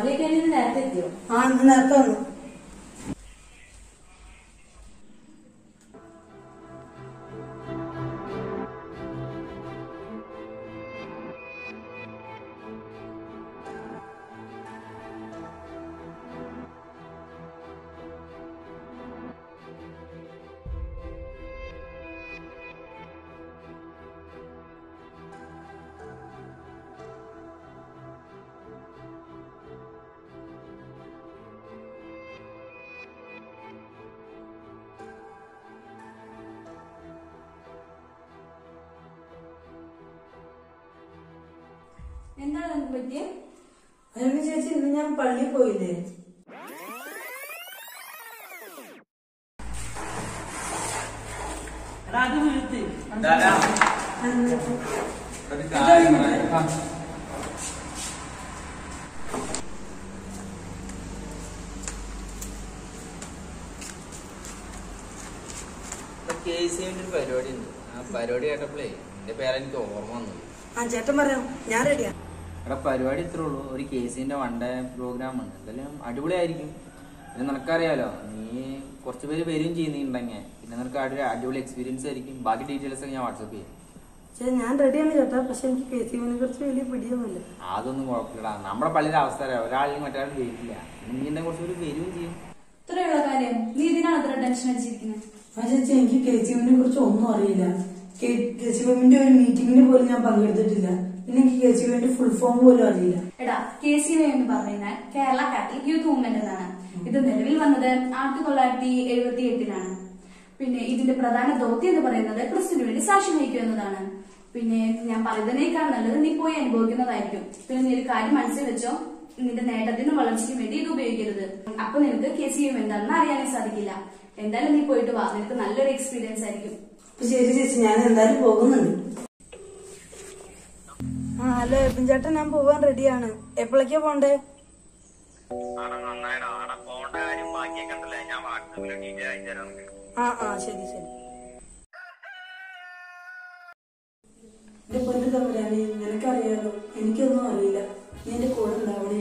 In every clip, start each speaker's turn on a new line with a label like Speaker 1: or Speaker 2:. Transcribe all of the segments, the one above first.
Speaker 1: രാവിലെ കഴിഞ്ഞ് നേരത്തെ എത്തിയോ
Speaker 2: ആ ഇന്ന് നേരത്തെ വന്നു
Speaker 1: എന്താണ് നമുക്ക് പറ്റിയേ
Speaker 2: അതിന് ചേച്ചി ഇന്ന് ഞാൻ പള്ളിയിൽ പോയില്ലേ
Speaker 3: കെ സി എമ്മിന്റെ ഒരു പരിപാടി ഉണ്ട് ആ പരിപാടി കേട്ടപ്പോഴേ എന്റെ പേരെനിക്ക് ഓർമ്മ വന്നു
Speaker 2: ആ ചേട്ടൻ പറയാം ഞാൻ റെഡിയാ
Speaker 3: എടാ പരിപാടി ഇത്രേ ഉള്ളൂ ഒരു കെ സിന്റെ വൺ ഡേ പ്രോഗ്രാം ആണ് എന്തായാലും അടിപൊളിയായിരിക്കും പിന്നെ നിനക്കറിയാലോ നീ കുറച്ച് പേര് വരികയും ചെയ്യുന്നുണ്ടെങ്കിൽ പിന്നെ നിനക്ക് അടി അടിപൊളി എക്സ്പീരിയൻസ് ആയിരിക്കും ബാക്കി ഡീറ്റെയിൽസ് ഒക്കെ ഞാൻ വാട്സപ്പ് ചെയ്യാം
Speaker 2: ചേട്ടാ ഞാൻ റെഡിയാണ് ചേട്ടാ പക്ഷെ എനിക്ക് കെ സി ബിനെ കുറിച്ച് വലിയ പിടിയൊന്നുമില്ല
Speaker 3: അതൊന്നും കുഴപ്പമില്ലടാ നമ്മുടെ പള്ളിയുടെ അവസ്ഥ അറിയാം ഒരാളിനും മറ്റൊരാളും വരില്ല നീ എന്നെ കുറച്ച് പേര് വരികയും ചെയ്യും
Speaker 1: ഇത്രയുള്ള കാര്യം നീ ഇതിനാണ് അത്ര ടെൻഷൻ അടിച്ചിരിക്കുന്നത്
Speaker 2: ആ ചേച്ചി എനിക്ക് കെ സി ബിനെ കുറിച്ച് ഒന്നും അറിയില്ല കെ സി ബിന്റെ ഒരു മീറ്റിംഗിന് പോലും ഞാൻ പങ്കെടുത്തിട്ടില്ല പിന്നെ എനിക്ക് കെ സി ബിന്റെ ഫുൾ ഫോം പോലും അറിയില്ല
Speaker 1: എടാ കെ സി വൈ എന്ന് പറഞ്ഞാൽ കേരള കാത്തലിക് യൂത്ത് മൂവ്മെന്റ് എന്നാണ് ഇത് നിലവിൽ വന്നത് ആയിരത്തി തൊള്ളായിരത്തി എഴുപത്തി എട്ടിലാണ് പിന്നെ ഇതിന്റെ പ്രധാന ദൗത്യം എന്ന് പറയുന്നത് ക്രിസ്തുവിന് വേണ്ടി സാക്ഷ്യം വഹിക്കുക എന്നതാണ് പിന്നെ ഞാൻ പറയുന്നതിനേക്കാൾ നല്ലത് നീ പോയി അനുഭവിക്കുന്നതായിരിക്കും പിന്നെ നീ ഒരു കാര്യം മനസ്സിൽ വെച്ചോ നിന്റെ നേട്ടത്തിനും വളർച്ചയ്ക്കും വേണ്ടി ഇത് ഉപയോഗിക്കരുത് അപ്പൊ നിനക്ക് കെ സി എം എന്താണെന്ന് അറിയാനേ സാധിക്കില്ല എന്തായാലും നീ പോയിട്ട് വാ നിനക്ക് നല്ലൊരു എക്സ്പീരിയൻസ് ആയിരിക്കും
Speaker 2: അപ്പൊ ശരി ചേച്ചി ഞാൻ എന്തായാലും പോകുന്നുണ്ട് ആ ഹലോ എബിൻ ചേട്ടൻ ഞാൻ പോവാൻ റെഡിയാണ് എപ്പോഴേക്കാ പോണ്ടേ
Speaker 4: ആടെ നന്നായിടാ ആടെ പോണ്ട കാര്യം ബാക്കിയൊക്കെ ഉണ്ടല്ലേ ഞാൻ വാട്സപ്പിൽ ഡീറ്റെയിൽ അയച്ചു തരാം നിനക്ക്
Speaker 2: ആ ആ ശരി ശരി എന്റെ പൊന്നു തമ്പുരാനെ നിനക്കറിയാലോ എനിക്കൊന്നും അറിയില്ല നീ എന്റെ കൂടെ ഉണ്ടാവണേ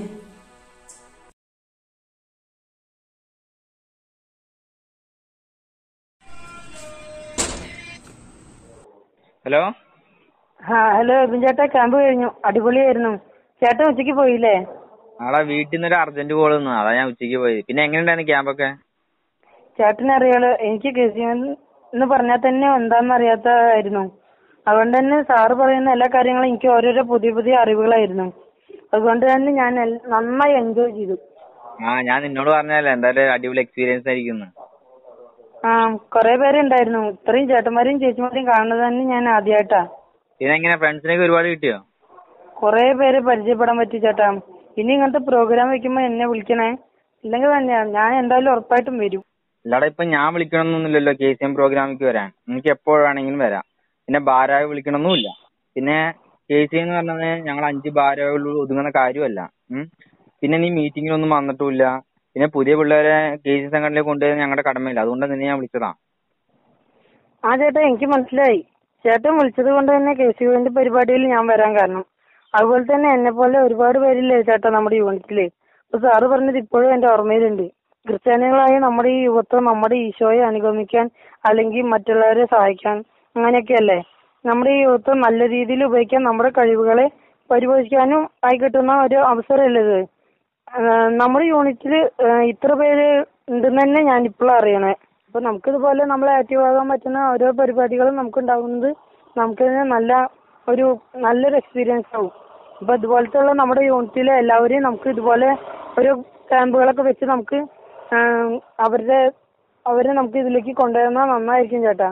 Speaker 3: ഹലോ
Speaker 5: ആ ഹലോ എബിൻ ചേട്ടാ ക്യാമ്പ് കഴിഞ്ഞു അടിപൊളിയായിരുന്നു ചേട്ടൻ ഉച്ചയ്ക്ക് പോയില്ലേ
Speaker 3: ആടാ വീട്ടിൽ നിന്ന് ഒരു അർജന്റ് കോൾ വന്നു അതാ ഞാൻ ഉച്ചയ്ക്ക് പോയി പിന്നെ എങ്ങനെയുണ്ടായിരുന്നു ക്യാമ്പൊക്കെ
Speaker 5: ചേട്ടന് അറിയാലോ എനിക്ക് കൃഷിമൻ എന്ന് പറഞ്ഞാൽ തന്നെ എന്താണെന്ന് അറിയാത്തതായിരുന്നു അതുകൊണ്ട് തന്നെ സാറ് പറയുന്ന എല്ലാ കാര്യങ്ങളും എനിക്ക് ഓരോരോ പുതിയ പുതിയ അറിവുകളായിരുന്നു അതുകൊണ്ട് തന്നെ ഞാൻ എൽ- നന്നായി എൻജോയ് ചെയ്തു
Speaker 3: ആ ഞാൻ നിന്നോട് പറഞ്ഞല്ലേ എന്തായാലും അടിപൊളി എക്സ്പീരിയൻസ് ആയിരിക്കും എന്ന്.
Speaker 5: ആ കുറെ പേരുണ്ടായിരുന്നു ഇത്രയും ചേട്ടന്മാരെയും ചേച്ചിമാരെയും കാണുന്നത് തന്നെ ഞാൻ ആദ്യമായിട്ടാ
Speaker 3: പിന്നെ എങ്ങനെ ഫ്രണ്ട്സിനൊക്കെ ഒരുപാട് കിട്ടിയോ
Speaker 5: കുറെ പേരെ പരിചയപ്പെടാൻ പറ്റി ചേട്ടാ ഇനി ഇങ്ങനത്തെ പ്രോഗ്രാം വെക്കുമ്പോ എന്നെ വിളിക്കണേ ഇല്ലെങ്കിൽ തന്നെയാ ഞാൻ എന്തായാലും ഉറപ്പായിട്ടും വരും
Speaker 3: അല്ലാടെ ഇപ്പൊ ഞാൻ വിളിക്കണമെന്നൊന്നുമില്ലല്ലോ കെ സി എം പ്രോഗ്രാമിക്ക് വരാൻ എനിക്ക് എപ്പോൾ വേണമെങ്കിലും വരാം പിന്നെ ഭാരായി വിളിക്കണമെന്നുമില്ല പിന്നെ കെ സി എന്ന് പറഞ്ഞത് ഞങ്ങൾ അഞ്ച് ഭാരവാഹികളിൽ ഒതുങ്ങുന്ന കാര്യമല്ല ഉം. പിന്നെ നീ മീറ്റിങ്ങിനൊന്നും വന്നിട്ടുമില്ല പിന്നെ പുതിയ പിള്ളേരെ കെ സി സംഘടനയിലേക്ക് കൊണ്ടുവരുന്നത് ഞങ്ങളുടെ കടമയില്ല അതുകൊണ്ട് നിന്നെ ഞാൻ വിളിച്ചതാ
Speaker 5: ആ ചേട്ടാ എനിക്ക് മനസ്സിലായി ചേട്ടൻ വിളിച്ചത് കൊണ്ട് തന്നെ കെ സി യുവിന്റെ പരിപാടിയിൽ ഞാൻ വരാൻ കാരണം അതുപോലെ തന്നെ എന്നെ പോലെ ഒരുപാട് പേരില്ലേ ചേട്ടാ നമ്മുടെ യൂണിറ്റില് അപ്പൊ സാറ് പറഞ്ഞത് ഇപ്പോഴും എന്റെ ഓർമ്മയിലുണ്ട് ക്രിസ്ത്യാനികളായ നമ്മുടെ ഈ യുവത്വം നമ്മുടെ ഈശോയെ അനുഗമിക്കാൻ അല്ലെങ്കിൽ മറ്റുള്ളവരെ സഹായിക്കാൻ അങ്ങനെയൊക്കെയല്ലേ നമ്മുടെ ഈ യുവത്വം നല്ല രീതിയിൽ ഉപയോഗിക്കാൻ നമ്മുടെ കഴിവുകളെ പരിപോഷിക്കാനും ആയി കിട്ടുന്ന ഒരു അവസരമല്ലേ ഇത് ആഹ് നമ്മുടെ യൂണിറ്റില് ആഹ് ഇത്ര പേര് ഉണ്ടെന്ന് തന്നെ ഞാൻ ഇപ്പോഴാണ് അറിയണേ അപ്പൊ നമുക്കിതുപോലെ നമ്മളെ ആക്റ്റീവ് ആകാൻ പറ്റുന്ന ഓരോ പരിപാടികളും നമുക്ക് ഉണ്ടാകുന്നത് നമുക്ക് തന്നെ നല്ല ഒരു നല്ലൊരു എക്സ്പീരിയൻസ് ആവും അപ്പൊ ഇതുപോലത്തെ ഉള്ള നമ്മുടെ യൂണിറ്റിലെ എല്ലാവരെയും നമുക്ക് ഇതുപോലെ ഒരു ക്യാമ്പുകളൊക്കെ വെച്ച് നമുക്ക് ആഹ് അവരുടെ അവരെ നമുക്ക് ഇതിലേക്ക് കൊണ്ടുവന്നാൽ നന്നായിരിക്കും ചേട്ടാ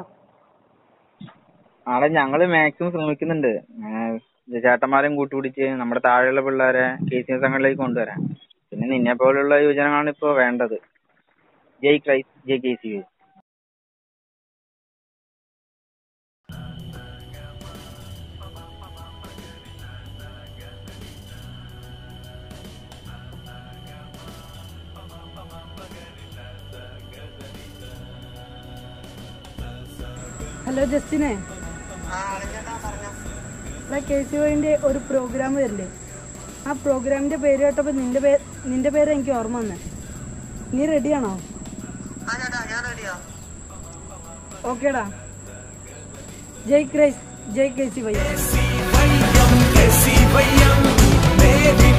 Speaker 3: ആടെ ഞങ്ങള് മാക്സിമം ശ്രമിക്കുന്നുണ്ട് ഏഹ് ചേട്ടന്മാരെയും കൂട്ടുപിടിച്ച് നമ്മുടെ താഴെയുള്ള പിള്ളേരെ കെ സി എം സംഘടനയിലേക്ക് കൊണ്ടുവരാൻ പിന്നെ നിന്നെ പോലുള്ള യുവജനങ്ങളാണ് ഇപ്പോ വേണ്ടത് ജയ് ക്രൈസ്റ്റ് ജയ് കെ സി
Speaker 2: ഹലോ ജസ്റ്റിനെ കെ സി ഒന്റെ ഒരു പ്രോഗ്രാം വരില്ലേ ആ പ്രോഗ്രാമിന്റെ പേര് കേട്ടപ്പോ നിന്റെ പേര് നിന്റെ പേര് എനിക്ക് ഓർമ്മ വന്നേ നീ റെഡിയാണോ
Speaker 6: ആ ചേട്ടാ ഞാൻ റെഡിയാ
Speaker 2: ഓക്കേടാ ജയ് ക്രൈസ് ജയ് കെ സി വൈ
Speaker 7: कैसी भैया मेरी